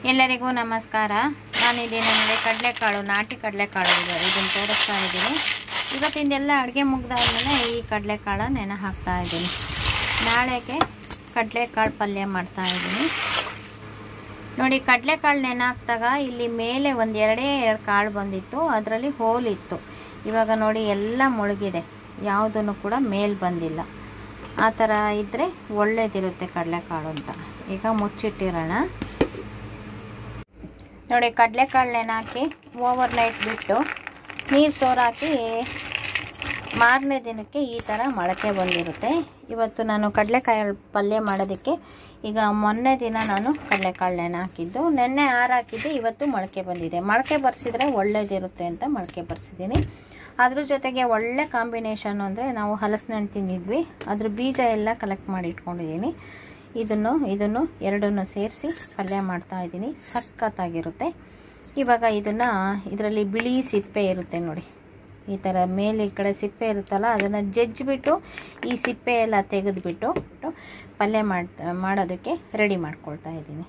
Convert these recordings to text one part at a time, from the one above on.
ಎಲ್ಲರಿಗೂ ನಮಸ್ಕಾರ ನಾನಿದ್ದೀನಿ ನೋಡಿ ಕಡಲೆಕಾಳು ನಾಟಿ ಕಡಲೆಕಾಳು ಇದು ಇದನ್ನು ತೋರಿಸ್ತಾ ಇದ್ದೀನಿ ಇವತ್ತಿಂದೆಲ್ಲ ಅಡುಗೆ ಮುಗ್ದಾದ್ಮೇಲೆ ಈ ಕಡಲೆಕಾಳ ನೆನೆ ಹಾಕ್ತಾ ಇದ್ದೀನಿ ನಾಳೆಗೆ ಕಡಲೆಕಾಳು ಪಲ್ಯ ಮಾಡ್ತಾ ಇದ್ದೀನಿ ನೋಡಿ ಕಡಲೆಕಾಳು ನೆನೆ ಹಾಕ್ದಾಗ ಇಲ್ಲಿ ಮೇಲೆ ಒಂದು ಎರಡೇ ಎರಡು ಕಾಳು ಬಂದಿತ್ತು ಅದರಲ್ಲಿ ಹೋಲಿತ್ತು ಇವಾಗ ನೋಡಿ ಎಲ್ಲ ಮುಳುಗಿದೆ ಯಾವುದನ್ನು ಕೂಡ ಮೇಲ್ ಬಂದಿಲ್ಲ ಆ ಥರ ಇದ್ದರೆ ಒಳ್ಳೇದಿರುತ್ತೆ ಕಡಲೆಕಾಳು ಅಂತ ಈಗ ಮುಚ್ಚಿಟ್ಟಿರೋಣ ನೋಡಿ ಕಡಲೆಕಾಳು ನೆನಾಕಿ ಓವರ್ ನೈಟ್ ಬಿಟ್ಟು ನೀರು ಸೋರಾಕಿ ಮಾರನೇ ದಿನಕ್ಕೆ ಈ ಥರ ಮೊಳಕೆ ಬಂದಿರುತ್ತೆ ಇವತ್ತು ನಾನು ಕಡಲೆಕಾಯಿ ಪಲ್ಯ ಮಾಡೋದಕ್ಕೆ ಈಗ ಮೊನ್ನೆ ದಿನ ನಾನು ಕಡಲೆಕಾಳು ನೆನೆ ಹಾಕಿದ್ದು ನೆನ್ನೆ ಹಾಕಿದ್ದೆ ಇವತ್ತು ಮೊಳಕೆ ಬಂದಿದೆ ಮೊಳಕೆ ಬರ್ಸಿದ್ರೆ ಒಳ್ಳೇದಿರುತ್ತೆ ಅಂತ ಮೊಳಕೆ ಬರ್ಸಿದ್ದೀನಿ ಅದ್ರ ಜೊತೆಗೆ ಒಳ್ಳೆ ಕಾಂಬಿನೇಷನ್ ಅಂದರೆ ನಾವು ಹಲಸಿನಣ್ಣು ತಿಂದಿದ್ವಿ ಅದ್ರ ಬೀಜ ಎಲ್ಲ ಕಲೆಕ್ಟ್ ಮಾಡಿ ಇಟ್ಕೊಂಡಿದ್ದೀನಿ ಇದನ್ನು ಇದನ್ನು ಎರಡನ್ನು ಸೇರಿಸಿ ಪಲ್ಯ ಮಾಡ್ತಾ ಇದ್ದೀನಿ ಸಖತ್ತಾಗಿರುತ್ತೆ ಇವಾಗ ಇದನ್ನು ಇದರಲ್ಲಿ ಬಿಳಿ ಸಿಪ್ಪೆ ಇರುತ್ತೆ ನೋಡಿ ಈ ಥರ ಮೇಲೆ ಈ ಕಡೆ ಸಿಪ್ಪೆ ಇರುತ್ತಲ್ಲ ಅದನ್ನು ಜಜ್ಜಿಬಿಟ್ಟು ಈ ಸಿಪ್ಪೆ ಎಲ್ಲ ತೆಗೆದುಬಿಟ್ಟು ಪಲ್ಯ ಮಾಡಿ ಮಾಡೋದಕ್ಕೆ ರೆಡಿ ಮಾಡ್ಕೊಳ್ತಾ ಇದ್ದೀನಿ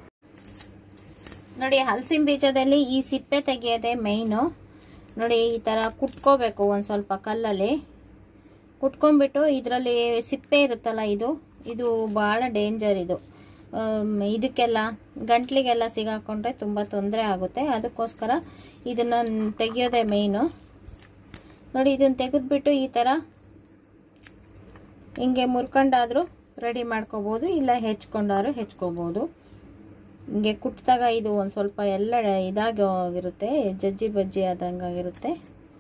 ನೋಡಿ ಹಲಸಿನ ಬೀಜದಲ್ಲಿ ಈ ಸಿಪ್ಪೆ ತೆಗೆಯೋದೇ ಮೇಯ್ನು ನೋಡಿ ಈ ಥರ ಕುಟ್ಕೋಬೇಕು ಒಂದು ಸ್ವಲ್ಪ ಕಲ್ಲಲ್ಲಿ ಕುಟ್ಕೊಂಡ್ಬಿಟ್ಟು ಇದರಲ್ಲಿ ಸಿಪ್ಪೆ ಇರುತ್ತಲ್ಲ ಇದು ಇದು ಭಾಳ ಡೇಂಜರ್ ಇದು ಇದಕ್ಕೆಲ್ಲ ಗಂಟ್ಲಿಗೆಲ್ಲ ಸಿಗಾಕೊಂಡ್ರೆ ತುಂಬ ತೊಂದರೆ ಆಗುತ್ತೆ ಅದಕ್ಕೋಸ್ಕರ ಇದನ್ನು ತೆಗಿಯೋದೇ ಮೇಯ್ನು ನೋಡಿ ಇದನ್ನು ತೆಗೆದ್ಬಿಟ್ಟು ಈ ಥರ ಹಿಂಗೆ ಮುರ್ಕೊಂಡಾದರೂ ರೆಡಿ ಮಾಡ್ಕೋಬೋದು ಇಲ್ಲ ಹೆಚ್ಕೊಂಡಾದ್ರೂ ಹೆಚ್ಕೋಬೋದು ಹಿಂಗೆ ಕುಟ್ಟಿದಾಗ ಇದು ಒಂದು ಸ್ವಲ್ಪ ಎಲ್ಲ ಇದಾಗಿ ಹೋಗಿರುತ್ತೆ ಜಜ್ಜಿ ಬಜ್ಜಿ ಆದಂಗಾಗಿರುತ್ತೆ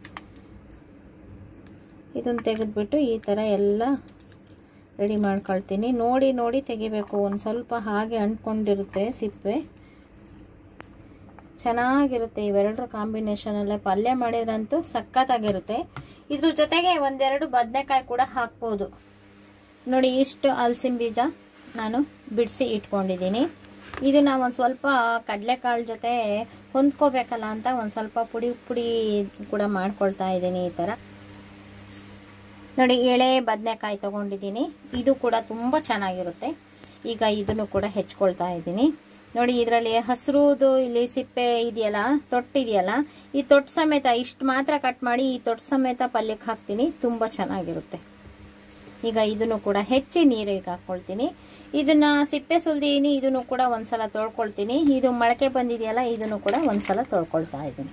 ಇದನ್ನು ತೆಗೆದ್ಬಿಟ್ಟು ಈ ಥರ ಎಲ್ಲ ರೆಡಿ ಮಾಡ್ಕೊಳ್ತೀನಿ ನೋಡಿ ನೋಡಿ ತೆಗಿಬೇಕು ಒಂದು ಸ್ವಲ್ಪ ಹಾಗೆ ಅಂಟ್ಕೊಂಡಿರುತ್ತೆ ಸಿಪ್ಪೆ ಚೆನ್ನಾಗಿರುತ್ತೆ ಇವೆರಡರ ಕಾಂಬಿನೇಷನಲ್ಲೇ ಪಲ್ಯ ಮಾಡಿದ್ರಂತೂ ಸಖತ್ತಾಗಿರುತ್ತೆ ಇದ್ರ ಜೊತೆಗೆ ಒಂದೆರಡು ಬದನೆಕಾಯಿ ಕೂಡ ಹಾಕ್ಬೋದು ನೋಡಿ ಇಷ್ಟು ಹಲಸಿನ ಬೀಜ ನಾನು ಬಿಡಿಸಿ ಇಟ್ಕೊಂಡಿದ್ದೀನಿ ಇದನ್ನ ಒಂದು ಸ್ವಲ್ಪ ಕಡಲೆಕಾಳು ಜೊತೆ ಹೊಂದ್ಕೋಬೇಕಲ್ಲ ಅಂತ ಒಂದು ಸ್ವಲ್ಪ ಪುಡಿ ಪುಡಿ ಕೂಡ ಮಾಡ್ಕೊಳ್ತಾ ಇದ್ದೀನಿ ಈ ಥರ ನೋಡಿ ಎಳೆ ಬದನೆಕಾಯಿ ತೊಗೊಂಡಿದ್ದೀನಿ ಇದು ಕೂಡ ತುಂಬ ಚೆನ್ನಾಗಿರುತ್ತೆ ಈಗ ಇದನ್ನು ಕೂಡ ಹೆಚ್ಕೊಳ್ತಾ ಇದ್ದೀನಿ ನೋಡಿ ಇದರಲ್ಲಿ ಹಸಿರುದು ಇಲ್ಲಿ ಸಿಪ್ಪೆ ಇದೆಯಲ್ಲ ತೊಟ್ಟಿದೆಯಲ್ಲ ಈ ತೊಟ್ಟು ಸಮೇತ ಇಷ್ಟು ಮಾತ್ರ ಕಟ್ ಮಾಡಿ ಈ ತೊಟ್ಟು ಸಮೇತ ಪಲ್ಯಕ್ಕೆ ಹಾಕ್ತೀನಿ ತುಂಬ ಚೆನ್ನಾಗಿರುತ್ತೆ ಈಗ ಇದನ್ನು ಕೂಡ ಹೆಚ್ಚಿ ನೀರಿಗೆ ಹಾಕ್ಕೊಳ್ತೀನಿ ಇದನ್ನ ಸಿಪ್ಪೆ ಸುಲ್ದೀನಿ ಇದನ್ನು ಕೂಡ ಒಂದ್ಸಲ ತೊಳ್ಕೊಳ್ತೀನಿ ಇದು ಮೊಳಕೆ ಬಂದಿದೆಯಲ್ಲ ಇದನ್ನು ಕೂಡ ಒಂದ್ಸಲ ತೊಳ್ಕೊಳ್ತಾ ಇದ್ದೀನಿ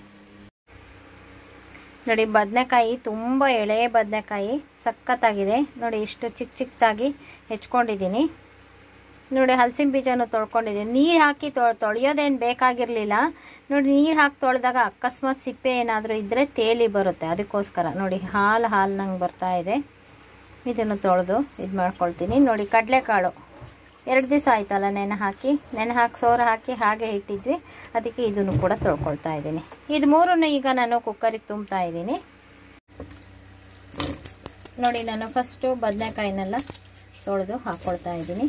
ನೋಡಿ ಬದನೆಕಾಯಿ ತುಂಬ ಎಳೆ ಬದನೆಕಾಯಿ ಸಖತ್ತಾಗಿದೆ ನೋಡಿ ಇಷ್ಟು ಚಿಕ್ಕ ಚಿಕ್ಕದಾಗಿ ಹೆಚ್ಕೊಂಡಿದ್ದೀನಿ ನೋಡಿ ಹಲಸಿನ ಬೀಜನೂ ತೊಳ್ಕೊಂಡಿದ್ದೀನಿ ನೀರು ಹಾಕಿ ತೊಳ್ ತೊಳೆಯೋದೇನು ಬೇಕಾಗಿರಲಿಲ್ಲ ನೋಡಿ ನೀರು ಹಾಕಿ ತೊಳೆದಾಗ ಅಕಸ್ಮಾತ್ ಸಿಪ್ಪೆ ಏನಾದರೂ ಇದ್ದರೆ ತೇಲಿ ಬರುತ್ತೆ ಅದಕ್ಕೋಸ್ಕರ ನೋಡಿ ಹಾಲು ಹಾಲು ನಂಗೆ ಬರ್ತಾ ಇದೆ ಇದನ್ನು ತೊಳೆದು ಇದು ಮಾಡ್ಕೊಳ್ತೀನಿ ನೋಡಿ ಕಡಲೆಕಾಳು ಎರಡು ದಿವಸ ಆಯ್ತಲ್ಲ ನೆನೆ ಹಾಕಿ ನೆನೆ ಹಾಕಿ ಸೋರು ಹಾಕಿ ಹಾಗೆ ಇಟ್ಟಿದ್ವಿ ಅದಕ್ಕೆ ಇದನ್ನು ಕೂಡ ತೊಳ್ಕೊಳ್ತಾ ಇದ್ದೀನಿ ಇದು ಮೂರನ್ನು ಈಗ ನಾನು ಕುಕ್ಕರಿಗೆ ತುಂಬ್ತಾ ಇದ್ದೀನಿ ನೋಡಿ ನಾನು ಫಸ್ಟು ಬದನೆಕಾಯಿನೆಲ್ಲ ತೊಳೆದು ಹಾಕ್ಕೊಳ್ತಾ ಇದ್ದೀನಿ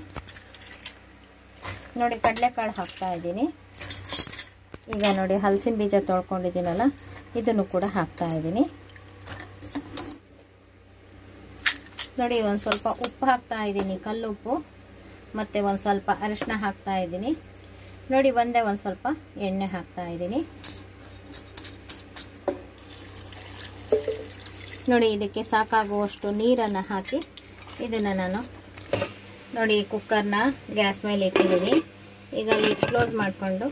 ನೋಡಿ ಕಡಲೆಕಾಳು ಹಾಕ್ತಾ ಇದ್ದೀನಿ ಈಗ ನೋಡಿ ಹಲಸಿನ ಬೀಜ ತೊಳ್ಕೊಂಡಿದ್ದೀನಲ್ಲ ಇದನ್ನು ಕೂಡ ಹಾಕ್ತಾ ಇದ್ದೀನಿ ನೋಡಿ ಒಂದು ಸ್ವಲ್ಪ ಉಪ್ಪು ಹಾಕ್ತಾ ಇದ್ದೀನಿ ಕಲ್ಲುಪ್ಪು ಮತ್ತು ಒಂದು ಸ್ವಲ್ಪ ಅರಿಶಿನ ಹಾಕ್ತಾ ಇದ್ದೀನಿ ನೋಡಿ ಒಂದೇ ಒಂದು ಸ್ವಲ್ಪ ಎಣ್ಣೆ ಹಾಕ್ತಾ ಇದ್ದೀನಿ ನೋಡಿ ಇದಕ್ಕೆ ಸಾಕಾಗುವಷ್ಟು ನೀರನ್ನು ಹಾಕಿ ಇದನ್ನು ನಾನು ನೋಡಿ ಕುಕ್ಕರ್ನ ಗ್ಯಾಸ್ ಮೇಲೆ ಇಟ್ಟಿದ್ದೀನಿ ಈಗ ಲಿಡ್ ಕ್ಲೋಸ್ ಮಾಡಿಕೊಂಡು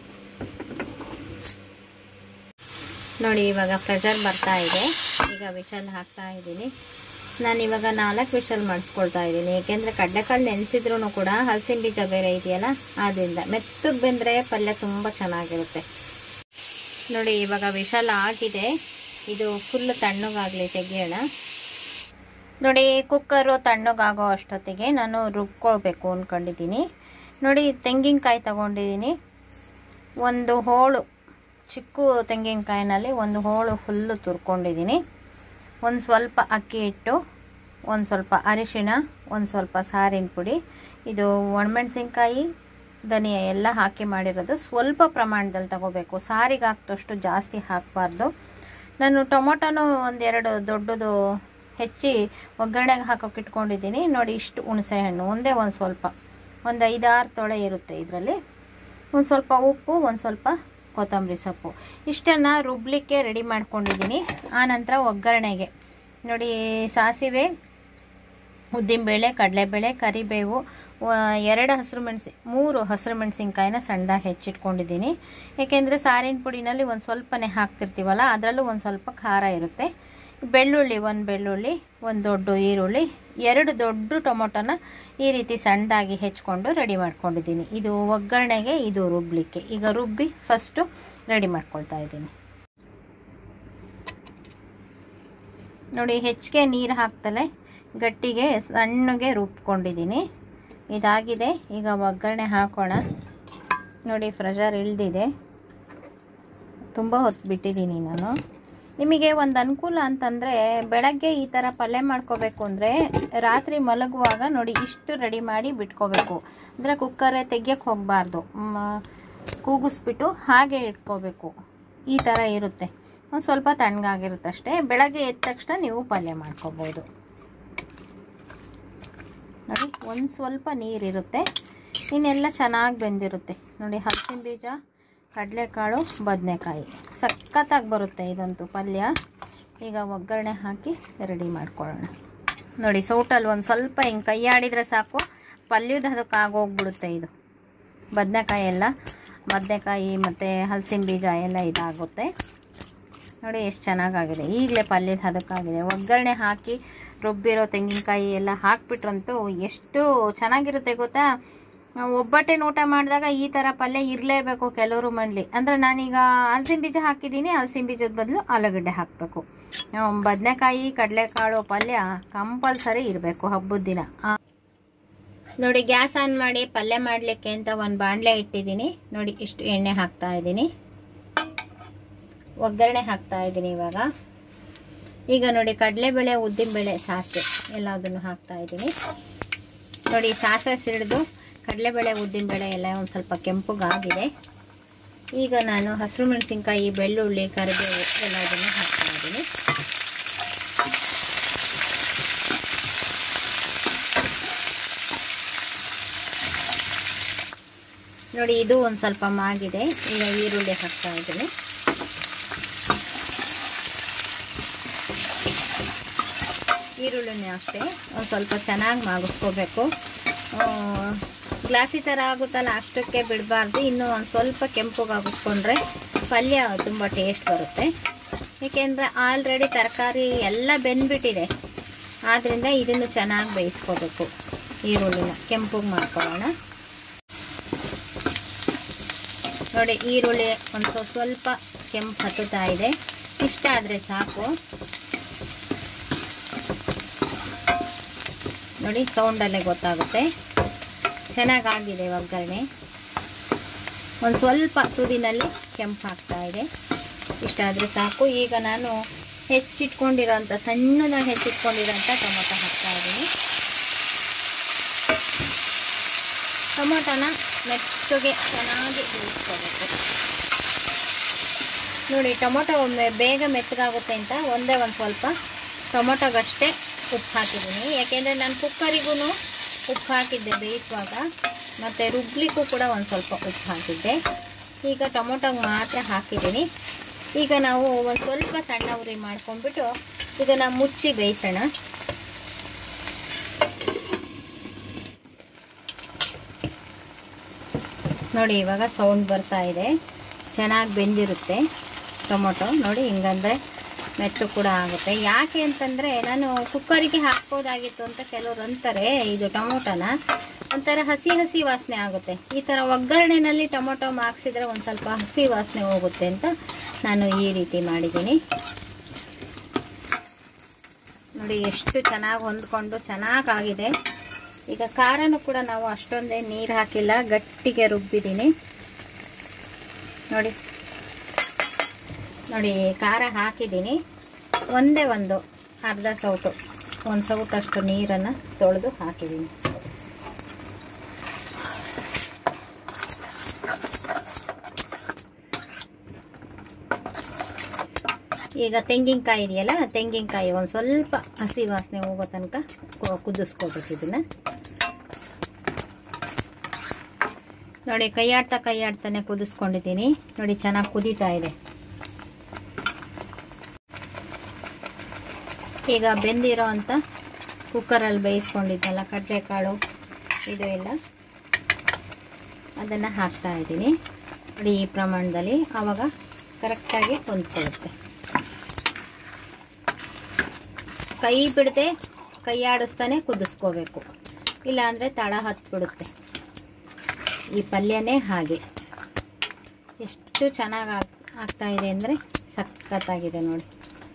ನೋಡಿ ಇವಾಗ ಪ್ರೆಷರ್ ಬರ್ತಾ ಇದೆ ಈಗ ವಿಷಲ್ ಹಾಕ್ತಾ ಇದ್ದೀನಿ ನಾನು ಇವಾಗ ನಾಲ್ಕು ವಿಷಲ್ ಮಾಡಿಸ್ಕೊಳ್ತಾ ಇದ್ದೀನಿ ಏಕೆಂದರೆ ಕಡಲೆಕಾಳು ನೆನೆಸಿದ್ರು ಕೂಡ ಹಲಸಿನ ಬೀಜ ಬೇರೆ ಇದೆಯಲ್ಲ ಆದ್ದರಿಂದ ಮೆತ್ತಗೆ ಬೆಂದರೆ ಪಲ್ಯ ತುಂಬ ಚೆನ್ನಾಗಿರುತ್ತೆ ನೋಡಿ ಇವಾಗ ವಿಷಲ್ ಆಗಿದೆ ಇದು ಫುಲ್ ತಣ್ಣಗಾಗಲಿ ತೆಗಿಯೋಣ ನೋಡಿ ಕುಕ್ಕರು ತಣ್ಣಗಾಗೋ ಅಷ್ಟೊತ್ತಿಗೆ ನಾನು ರುಬ್ಕೋಬೇಕು ಅಂದ್ಕೊಂಡಿದ್ದೀನಿ ನೋಡಿ ತೆಂಗಿನಕಾಯಿ ತಗೊಂಡಿದ್ದೀನಿ ಒಂದು ಹೋಳು ಚಿಕ್ಕ ತೆಂಗಿನಕಾಯಿನಲ್ಲಿ ಒಂದು ಹೋಳು ಫುಲ್ಲು ತುರ್ಕೊಂಡಿದ್ದೀನಿ ಒಂದು ಸ್ವಲ್ಪ ಅಕ್ಕಿ ಹಿಟ್ಟು ಒಂದು ಸ್ವಲ್ಪ ಅರಿಶಿಣ ಒಂದು ಸ್ವಲ್ಪ ಸಾರಿನ ಪುಡಿ ಇದು ಒಣಮೆಣಸಿನ್ಕಾಯಿ ಧನಿಯಾ ಎಲ್ಲ ಹಾಕಿ ಮಾಡಿರೋದು ಸ್ವಲ್ಪ ಪ್ರಮಾಣದಲ್ಲಿ ತಗೋಬೇಕು ಸಾರಿಗೆ ಹಾಕ್ದಷ್ಟು ಜಾಸ್ತಿ ಹಾಕಬಾರ್ದು ನಾನು ಟೊಮೊಟೊನೂ ಒಂದೆರಡು ದೊಡ್ಡದು ಹೆಚ್ಚಿ ಒಗ್ಗರಣೆಗೆ ಹಾಕೋಕೆ ಇಟ್ಕೊಂಡಿದ್ದೀನಿ ನೋಡಿ ಇಷ್ಟು ಹುಣಸೆ ಹಣ್ಣು ಒಂದೇ ಒಂದು ಸ್ವಲ್ಪ ಒಂದು ಐದಾರು ತೊಳೆ ಇರುತ್ತೆ ಇದರಲ್ಲಿ ಒಂದು ಸ್ವಲ್ಪ ಉಪ್ಪು ಒಂದು ಸ್ವಲ್ಪ ಕೊತ್ತಂಬರಿ ಸೊಪ್ಪು ಇಷ್ಟನ್ನು ರುಬ್ಲಿಕ್ಕೆ ರೆಡಿ ಮಾಡ್ಕೊಂಡಿದ್ದೀನಿ ಆನಂತರ ಒಗ್ಗರಣೆಗೆ ನೋಡಿ ಸಾಸಿವೆ ಉದ್ದಿನಬೇಳೆ ಕಡಲೆಬೇಳೆ ಕರಿಬೇವು ವ- ಎರಡು ಹಸಿರು ಮೆಣಸಿ ಮೂರು ಹಸಿರು ಮೆಣಸಿನ್ಕಾಯಿನ ಸಣ್ಣದಾಗಿ ಹೆಚ್ಚಿಟ್ಕೊಂಡಿದ್ದೀನಿ ಏಕೆಂದರೆ ಸಾರಿನ ಪುಡಿನಲ್ಲಿ ಒಂದು ಸ್ವಲ್ಪನೇ ಹಾಕ್ತಿರ್ತೀವಲ್ಲ ಅದರಲ್ಲೂ ಒಂದು ಸ್ವಲ್ಪ ಖಾರ ಇರುತ್ತೆ ಬೆಳ್ಳುಳ್ಳಿ ಒಂದು ಬೆಳ್ಳುಳ್ಳಿ ಒಂದು ದೊಡ್ಡ ಈರುಳ್ಳಿ ಎರಡು ದೊಡ್ಡ ಟೊಮೊಟೊನ ಈ ರೀತಿ ಸಣ್ಣದಾಗಿ ಹೆಚ್ಕೊಂಡು ರೆಡಿ ಮಾಡ್ಕೊಂಡಿದ್ದೀನಿ ಇದು ಒಗ್ಗರಣೆಗೆ ಇದು ರುಬ್ಲಿಕ್ಕೆ ಈಗ ರುಬ್ಬಿ ಫಸ್ಟು ರೆಡಿ ಮಾಡ್ಕೊಳ್ತಾ ಇದ್ದೀನಿ ನೋಡಿ ಹೆಚ್ಚಿಗೆ ನೀರು ಹಾಕ್ತಲೇ ಗಟ್ಟಿಗೆ ಸಣ್ಣಗೆ ರುಬ್ಕೊಂಡಿದ್ದೀನಿ ಇದಾಗಿದೆ ಈಗ ಒಗ್ಗರಣೆ ಹಾಕೋಣ ನೋಡಿ ಪ್ರೆಷರ್ ಇಳ್ದಿದೆ ತುಂಬ ಹೊತ್ತು ಬಿಟ್ಟಿದ್ದೀನಿ ನಾನು ನಿಮಗೆ ಒಂದು ಅನುಕೂಲ ಅಂತಂದರೆ ಬೆಳಗ್ಗೆ ಈ ಥರ ಪಲ್ಯ ಮಾಡ್ಕೋಬೇಕು ಅಂದರೆ ರಾತ್ರಿ ಮಲಗುವಾಗ ನೋಡಿ ಇಷ್ಟು ರೆಡಿ ಮಾಡಿ ಬಿಟ್ಕೋಬೇಕು ಅಂದರೆ ಕುಕ್ಕರೇ ತೆಗಿಯೋಕ್ಕೆ ಹೋಗಬಾರ್ದು ಕೂಗಿಸ್ಬಿಟ್ಟು ಹಾಗೆ ಇಟ್ಕೋಬೇಕು ಈ ಥರ ಇರುತ್ತೆ ಒಂದು ಸ್ವಲ್ಪ ತಣ್ಣಗಾಗಿರುತ್ತೆ ಅಷ್ಟೇ ಬೆಳಗ್ಗೆ ಎದ್ದ ತಕ್ಷಣ ನೀವು ಪಲ್ಯ ಮಾಡ್ಕೋಬೋದು ನೋಡಿ ಒಂದು ಸ್ವಲ್ಪ ನೀರಿರುತ್ತೆ ಇನ್ನೆಲ್ಲ ಚೆನ್ನಾಗಿ ಬೆಂದಿರುತ್ತೆ ನೋಡಿ ಹಲಸಿನ ಬೀಜ ಕಡಲೆಕಾಳು ಬದನೆಕಾಯಿ ಸಖತ್ತಾಗಿ ಬರುತ್ತೆ ಇದಂತೂ ಪಲ್ಯ ಈಗ ಒಗ್ಗರಣೆ ಹಾಕಿ ರೆಡಿ ಮಾಡ್ಕೊಳ್ಳೋಣ ನೋಡಿ ಸೌಟಲ್ಲಿ ಒಂದು ಸ್ವಲ್ಪ ಹಿಂಗೆ ಕೈ ಆಡಿದರೆ ಸಾಕು ಪಲ್ಯದ ಅದಕ್ಕೆ ಆಗೋಗ್ಬಿಡುತ್ತೆ ಇದು ಬದನೆಕಾಯಿ ಎಲ್ಲ ಬದನೆಕಾಯಿ ಮತ್ತು ಹಲಸಿನ ಬೀಜ ಎಲ್ಲ ಇದಾಗುತ್ತೆ ನೋಡಿ ಎಷ್ಟು ಚೆನ್ನಾಗಾಗಿದೆ ಈಗಲೇ ಪಲ್ಯದ ಹದಕ್ಕಾಗಿದೆ ಒಗ್ಗರಣೆ ಹಾಕಿ ರುಬ್ಬಿರೋ ತೆಂಗಿನಕಾಯಿ ಎಲ್ಲ ಹಾಕ್ಬಿಟ್ರಂತೂ ಎಷ್ಟು ಚೆನ್ನಾಗಿರುತ್ತೆ ಗೊತ್ತಾ ನಾವು ಒಬ್ಬಟ್ಟೆ ಊಟ ಮಾಡಿದಾಗ ಈ ಥರ ಪಲ್ಯ ಇರಲೇಬೇಕು ಕೆಲವರು ಮನೇಲಿ ಅಂದರೆ ನಾನೀಗ ಹಲಸಿನ ಬೀಜ ಹಾಕಿದ್ದೀನಿ ಹಲಸಿನ ಬೀಜದ ಬದಲು ಆಲೂಗಡ್ಡೆ ಹಾಕಬೇಕು ಬದನೆಕಾಯಿ ಕಡಲೆಕಾಳು ಪಲ್ಯ ಕಂಪಲ್ಸರಿ ಇರಬೇಕು ಹಬ್ಬದ ದಿನ ಆ, ನೋಡಿ ಗ್ಯಾಸ್ ಆನ್ ಮಾಡಿ ಪಲ್ಯ ಮಾಡಲಿಕ್ಕೆ ಅಂತ ಒಂದು ಬಾಣಲೆ ಇಟ್ಟಿದ್ದೀನಿ ನೋಡಿ ಇಷ್ಟು ಎಣ್ಣೆ ಹಾಕ್ತಾ ಇದ್ದೀನಿ ಒಗ್ಗರಣೆ ಹಾಕ್ತಾ ಇದ್ದೀನಿ ಇವಾಗ ಈಗ ನೋಡಿ ಕಡಲೆಬೇಳೆ ಉದ್ದಿನಬೇಳೆ ಸಾಸಿವೆ ಎಲ್ಲದನ್ನು ಹಾಕ್ತಾ ಇದ್ದೀನಿ ನೋಡಿ ಸಾಸಿವೆ ಸಿಡಿದು ಕಡಲೆಬೇಳೆ ಉದ್ದಿನಬೇಳೆ ಎಲ್ಲ ಒಂದು ಸ್ವಲ್ಪ ಕೆಂಪುಗಾಗಿದೆ ಈಗ ನಾನು ಹಸಿರು ಮೆಣಸಿನ್ಕಾಯಿ ಬೆಳ್ಳುಳ್ಳಿ ಕರಿಬೇವು ಎಲ್ಲದನ್ನು ಹಾಕ್ತಾ ಇದ್ದೀನಿ ನೋಡಿ ಇದು ಒಂದು ಸ್ವಲ್ಪ ಮಾಗಿದೆ ಈಗ ಈರುಳ್ಳಿ ಹಾಕ್ತಾ ಇದ್ದೀನಿ ಈರುಳ್ಳಿನ ಅಷ್ಟೇ ಒಂದು ಸ್ವಲ್ಪ ಚೆನ್ನಾಗಿ ಮಾಡಿಸ್ಕೋಬೇಕು ಗ್ಲಾಸಿ ಥರ ಆಗುತ್ತಲ್ಲ ಅಷ್ಟಕ್ಕೆ ಬಿಡಬಾರ್ದು ಇನ್ನೂ ಒಂದು ಸ್ವಲ್ಪ ಕೆಂಪುಗಾಗಿಸ್ಕೊಂಡ್ರೆ ಪಲ್ಯ ತುಂಬ ಟೇಸ್ಟ್ ಬರುತ್ತೆ ಏಕೆಂದರೆ ಆಲ್ರೆಡಿ ತರಕಾರಿ ಎಲ್ಲ ಬೆಂದ್ಬಿಟ್ಟಿದೆ ಆದ್ದರಿಂದ ಇದನ್ನು ಚೆನ್ನಾಗಿ ಬೇಯಿಸ್ಕೋಬೇಕು ಈರುಳ್ಳಿನ ಕೆಂಪುಗೆ ಮಾಡ್ಕೊಳ್ಳೋಣ ನೋಡಿ ಈರುಳ್ಳಿ ಒಂದು ಸ್ವಲ್ಪ ಸ್ವಲ್ಪ ಕೆಂಪು ಹತ್ತುತ್ತಾ ಇದೆ ಇಷ್ಟ ಆದರೆ ಸಾಕು ನೋಡಿ ಸೌಂಡಲ್ಲೇ ಗೊತ್ತಾಗುತ್ತೆ ಚೆನ್ನಾಗಾಗಿದೆ ಒಗ್ಗರಣೆ ಒಂದು ಸ್ವಲ್ಪ ತುದಿನಲ್ಲಿ ಕೆಂಪು ಹಾಕ್ತಾ ಇದೆ ಇಷ್ಟ ಆದರೆ ಸಾಕು ಈಗ ನಾನು ಹೆಚ್ಚಿಟ್ಕೊಂಡಿರೋಂಥ ಸಣ್ಣದಾಗಿ ಹೆಚ್ಚಿಟ್ಕೊಂಡಿರೋಂಥ ಟೊಮೊಟೊ ಹಾಕ್ತಾ ಇದ್ದೀನಿ ಟೊಮೊಟೊನ ಮೆತ್ತಗೆ ಚೆನ್ನಾಗಿ ಬೇಯಿಸ್ಕೋಬೇಕು ನೋಡಿ ಟೊಮೊಟೊ ಒಮ್ಮೆ ಬೇಗ ಮೆತ್ತಗಾಗುತ್ತೆ ಅಂತ ಒಂದೇ ಒಂದು ಸ್ವಲ್ಪ ಟೊಮೊಟೊಗಷ್ಟೇ ಉಪ್ಪು ಹಾಕಿದ್ದೀನಿ ಯಾಕೆಂದರೆ ನಾನು ಕುಕ್ಕರಿಗೂ ಉಪ್ಪು ಹಾಕಿದ್ದೆ ಬೇಯಿಸುವಾಗ ಮತ್ತು ರುಬ್ಲಿಕ್ಕೂ ಕೂಡ ಒಂದು ಸ್ವಲ್ಪ ಉಪ್ಪು ಹಾಕಿದ್ದೆ ಈಗ ಟೊಮೊಟೊಗೆ ಮಾತ್ರ ಹಾಕಿದ್ದೀನಿ ಈಗ ನಾವು ಒಂದು ಸ್ವಲ್ಪ ಸಣ್ಣ ಉರಿ ಮಾಡ್ಕೊಂಡ್ಬಿಟ್ಟು ಇದನ್ನು ಮುಚ್ಚಿ ಬೇಯಿಸೋಣ ನೋಡಿ ಇವಾಗ ಸೌಂಡ್ ಬರ್ತಾ ಇದೆ ಚೆನ್ನಾಗಿ ಬೆಂದಿರುತ್ತೆ ಟೊಮೊಟೊ ನೋಡಿ ಹಿಂಗಂದ್ರೆ ಮೆತ್ತು ಕೂಡ ಆಗುತ್ತೆ ಯಾಕೆ ಅಂತಂದರೆ ನಾನು ಕುಕ್ಕರಿಗೆ ಹಾಕ್ಬೋದಾಗಿತ್ತು ಅಂತ ಕೆಲವರು ಅಂತಾರೆ ಇದು ಟೊಮೊಟೊನ ಒಂಥರ ಹಸಿ ಹಸಿ ವಾಸನೆ ಆಗುತ್ತೆ ಈ ಥರ ಒಗ್ಗರಣೆನಲ್ಲಿ ಟೊಮೊಟೊ ಹಾಕ್ಸಿದ್ರೆ ಒಂದು ಸ್ವಲ್ಪ ಹಸಿ ವಾಸನೆ ಹೋಗುತ್ತೆ ಅಂತ ನಾನು ಈ ರೀತಿ ಮಾಡಿದ್ದೀನಿ ನೋಡಿ ಎಷ್ಟು ಚೆನ್ನಾಗಿ ಹೊಂದ್ಕೊಂಡು ಚೆನ್ನಾಗಾಗಿದೆ ಈಗ ಖಾರನೂ ಕೂಡ ನಾವು ಅಷ್ಟೊಂದೇ ನೀರು ಹಾಕಿಲ್ಲ ಗಟ್ಟಿಗೆ ರುಬ್ಬಿದ್ದೀನಿ ನೋಡಿ ನೋಡಿ ಖಾರ ಹಾಕಿದ್ದೀನಿ ಒಂದೇ ಒಂದು ಅರ್ಧ ಸೌಟು ಒಂದು ಸೌಟಷ್ಟು ನೀರನ್ನು ತೊಳೆದು ಹಾಕಿದ್ದೀನಿ ಈಗ ತೆಂಗಿನಕಾಯಿ ಇದೆಯಲ್ಲ ತೆಂಗಿನಕಾಯಿ ಒಂದು ಸ್ವಲ್ಪ ಹಸಿ ವಾಸನೆ ಹೋಗೋ ತನಕ ಕು- ಕುದಿಸ್ಕೋಬೇಕು ಇದನ್ನ ನೋಡಿ ಕೈ ಆಡ್ತಾ ಕೈ ಆಡ್ತಾನೆ ಕುದಿಸ್ಕೊಂಡಿದ್ದೀನಿ ನೋಡಿ ಚೆನ್ನಾಗಿ ಕುದೀತಾ ಇದೆ ಈಗ ಬೆಂದಿರೋ ಅಂತ ಕುಕ್ಕರಲ್ಲಿ ಬೇಯಿಸ್ಕೊಂಡಿದ್ದಲ್ಲ ಕಡಲೆಕಾಳು ಇದು ಎಲ್ಲ ಅದನ್ನು ಹಾಕ್ತಾ ಇದ್ದೀನಿ ನೋಡಿ ಈ ಪ್ರಮಾಣದಲ್ಲಿ ಆವಾಗ ಕರೆಕ್ಟಾಗಿ ಹೊಂದ್ಕೊಳ್ಳುತ್ತೆ ಕೈ ಬಿಡದೆ ಕೈ ಆಡಿಸ್ತಾನೆ ಕುದಿಸ್ಕೋಬೇಕು ಇಲ್ಲಾಂದರೆ ತಳ ಹತ್ಬಿಡುತ್ತೆ ಈ ಪಲ್ಯನೇ ಹಾಗೆ ಎಷ್ಟು ಚೆನ್ನಾಗಿ ಆಗ್ತಾ ಇದೆ ಅಂದರೆ ಸಖತ್ತಾಗಿದೆ ನೋಡಿ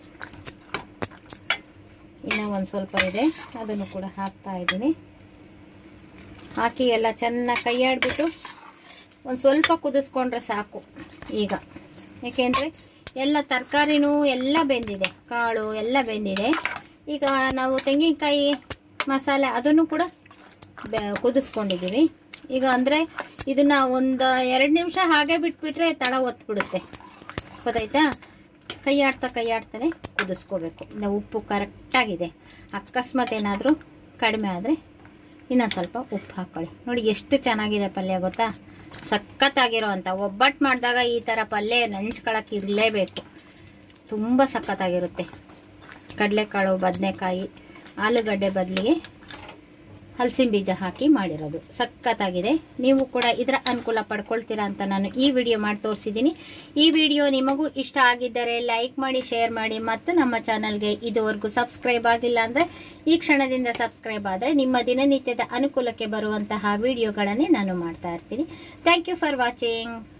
ಇನ್ನು ಒಂದು ಸ್ವಲ್ಪ ಇದೆ ಅದನ್ನು ಕೂಡ ಹಾಕ್ತಾ ಇದ್ದೀನಿ ಹಾಕಿ ಎಲ್ಲ ಚೆನ್ನಾಗಿ ಕೈ ಆಡ್ಬಿಟ್ಟು ಒಂದು ಸ್ವಲ್ಪ ಕುದಿಸ್ಕೊಂಡ್ರೆ ಸಾಕು ಈಗ ಏಕೆಂದರೆ ಎಲ್ಲ ತರಕಾರಿನೂ ಎಲ್ಲ ಬೆಂದಿದೆ ಕಾಳು ಎಲ್ಲ ಬೆಂದಿದೆ ಈಗ ನಾವು ತೆಂಗಿನಕಾಯಿ ಮಸಾಲೆ ಅದನ್ನು ಕೂಡ ಬೆ ಕುದಿಸ್ಕೊಂಡಿದ್ದೀವಿ ಈಗ ಅಂದರೆ ಇದನ್ನ ಒಂದು ಎರಡು ನಿಮಿಷ ಹಾಗೆ ಬಿಟ್ಬಿಟ್ರೆ ತಳ ಒತ್ಬಿಡುತ್ತೆ ಗೊತ್ತಾಯ್ತಾ ಕೈ ಆಡ್ತಾ ಕೈ ಆಡ್ತಾನೆ ಕುದಿಸ್ಕೋಬೇಕು ಇನ್ನು ಉಪ್ಪು ಕರೆಕ್ಟಾಗಿದೆ ಅಕಸ್ಮಾತ್ ಏನಾದರೂ ಕಡಿಮೆ ಆದರೆ ಇನ್ನೊಂದು ಸ್ವಲ್ಪ ಉಪ್ಪು ಹಾಕ್ಕೊಳ್ಳಿ ನೋಡಿ ಎಷ್ಟು ಚೆನ್ನಾಗಿದೆ ಪಲ್ಯ ಗೊತ್ತಾ ಸಖತ್ತಾಗಿರೋ ಅಂತ ಒಬ್ಬಟ್ಟು ಮಾಡಿದಾಗ ಈ ಥರ ಪಲ್ಯ ನೆಂಚ್ಕೊಳಕ್ಕೆ ಇರಲೇಬೇಕು ತುಂಬ ಸಖತ್ತಾಗಿರುತ್ತೆ ಕಡಲೆಕಾಳು ಬದನೆಕಾಯಿ ಆಲೂಗಡ್ಡೆ ಬದಲಿಗೆ ಹಲಸಿನ ಬೀಜ ಹಾಕಿ ಮಾಡಿರೋದು ಸಖತ್ತಾಗಿದೆ ನೀವು ಕೂಡ ಇದರ ಅನುಕೂಲ ಪಡ್ಕೊಳ್ತೀರಾ ಅಂತ ನಾನು ಈ ವಿಡಿಯೋ ಮಾಡಿ ತೋರಿಸಿದ್ದೀನಿ ಈ ವಿಡಿಯೋ ನಿಮಗೂ ಇಷ್ಟ ಆಗಿದ್ದರೆ ಲೈಕ್ ಮಾಡಿ ಶೇರ್ ಮಾಡಿ ಮತ್ತು ನಮ್ಮ ಚಾನಲ್ಗೆ ಇದುವರೆಗೂ ಸಬ್ಸ್ಕ್ರೈಬ್ ಆಗಿಲ್ಲ ಅಂದರೆ ಈ ಕ್ಷಣದಿಂದ ಸಬ್ಸ್ಕ್ರೈಬ್ ಆದರೆ ನಿಮ್ಮ ದಿನನಿತ್ಯದ ಅನುಕೂಲಕ್ಕೆ ಬರುವಂತಹ ವಿಡಿಯೋಗಳನ್ನೇ ನಾನು ಮಾಡ್ತಾ ಇರ್ತೀನಿ ಥ್ಯಾಂಕ್ ಯು ಫಾರ್ ವಾಚಿಂಗ್